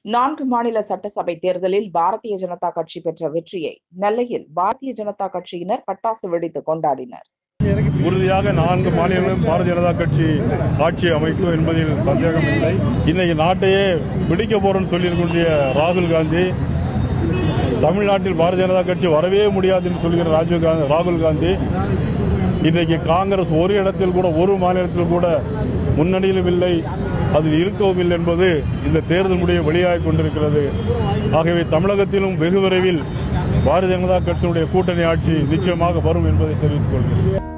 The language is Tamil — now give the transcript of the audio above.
நான்கு மாநில சட்டசபை தேர்தலில் பாரதிய ஜனதா கட்சி பெற்ற வெற்றியை நெல்லையில் பாரதிய ஜனதா கட்சியினர் பட்டாசு வெடித்து கொண்டாடினர் உறுதியாக நான்கு மாநிலங்களும் பாரதிய ஜனதா கட்சி ஆட்சி அமைக்கும் என்பதில் சந்தேகம் இல்லை இன்னைக்கு நாட்டையே பிடிக்க போறோம்னு சொல்லியிருக்கூடிய ராகுல் காந்தி தமிழ்நாட்டில் பாரதிய ஜனதா கட்சி வரவே முடியாது என்று சொல்கிற ராஜீவ் காந்தி ராகுல் காந்தி இன்றைக்கு காங்கிரஸ் ஒரு இடத்தில் கூட ஒரு மாநிலத்தில் கூட முன்னணியிலும் இல்லை அதில் இருக்கவும் இல்லை என்பது இந்த தேர்தல் முடிவு வெளியாகிக் கொண்டிருக்கிறது ஆகவே தமிழகத்திலும் வெகு விரைவில் பாரதிய ஜனதா கட்சியினுடைய கூட்டணி ஆட்சி நிச்சயமாக வரும் என்பதை தெரிவித்துக் கொள்கிறேன்